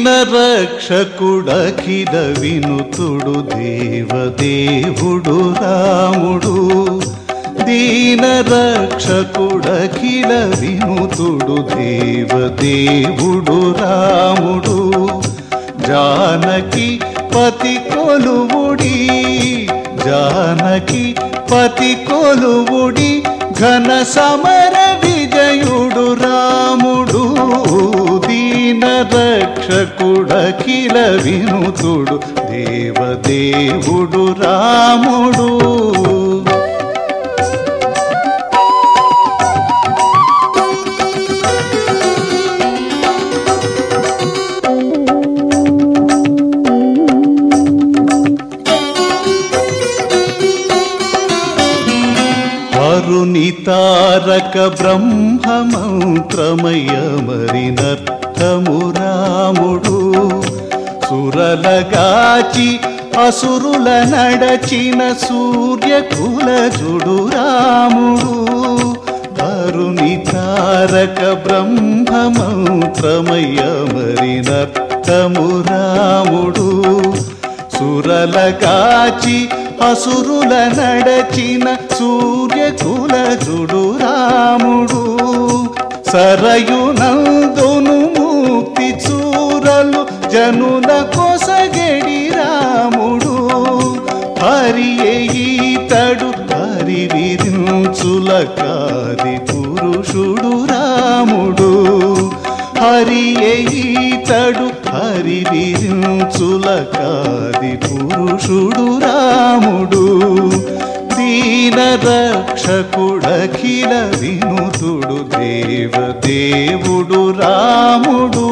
దీన రక్షకుడఖిల వినుతుడు దేవదేవుడు రాముడు దీన రక్షకుడఖిల వినుతుడు దేవదేవుడు రాముడు జానకి పతి కొలువుడి జానకి పతి కొలువుడి ఘన సమర విజయుడు రాముడు దీన రక్షకుడఖిల వినుతుడు దేవదేవుడు రాముడు వరుని తారక బ్రహ్మమంత్రమయ మరినర్థము రాముడు సురలగాచి అసురుల నడచిన సూర్యకులజుడు రాముడు వరుని తారక బ్రహ్మమంత్రమయ మరినర్థము రాముడు సురలగాచి అసురుల నడచిన సూర్యకులజుడు రాముడు సరయునందును ముక్తి చూరలు జనుల కొసగడి రాముడు హరి ఈతడు హరి విరించుల కాది పురుషుడు రాముడు హరి ఈతడు హరి విరించుల కాది పురుషుడు రాముడు దీన రక్షకుడఖిల వినుతుడు దేవదేవుడు రాముడు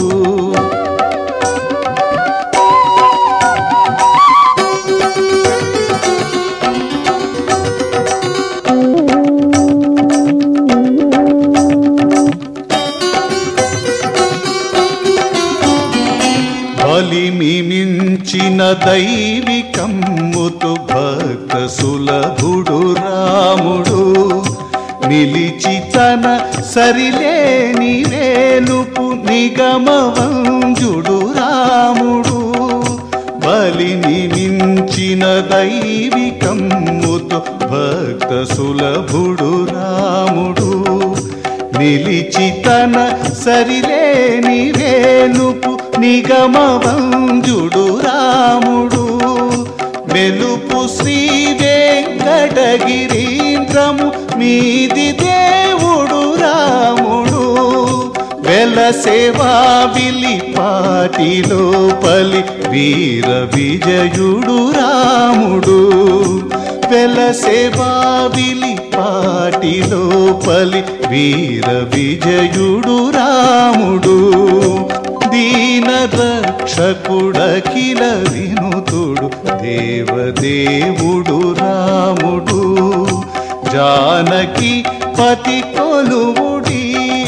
బలిమి మించిన దైవికమ్ముతు భక్త సులభుడు రాముడు నిలిచి తన సరిలేని వేలుపు నిగమవంజుడు రాముడు బలిని మించిన దైవికమ్ముతు భక్త సులభుడు రాముడు నిలిచి తన సరిలేని వేలుపు నిగమవంజుడు రాముడు మెలుపు శ్రీ వెంకటగిరీంద్రము మీది దేవుడు రాముడు వెల సేవా విలిపాటిలో పలి వీర విజయుడు రాముడు వెల సేవా విలిపాటిలో పలి వీర విజయుడు రాముడు దీన రక్షకుడఖిల వినుతుడు దేవదేవుడు రాముడు జానకి పతి కొలువుడి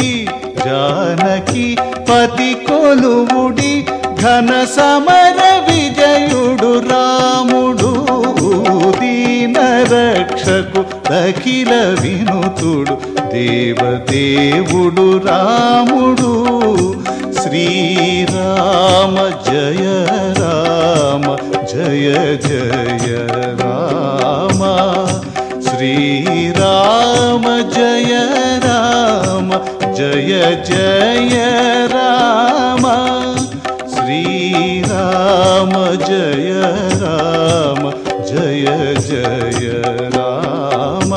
జానకి పతి కొలువుడి ఘన సమర విజయుడు రాముడు దీన రక్షకు అఖిల వినుతుడు దేవదేవుడు రాముడు శ్రీరామ జయ రామ జయ జయ రామ శ్రీరామ జయ రామ జయ జయ రామ శ్రీరామ జయ రామ జయ జయ రామ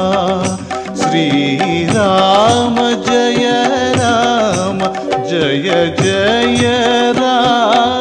శ్రీరామ జయ రామ జయ జయ రామ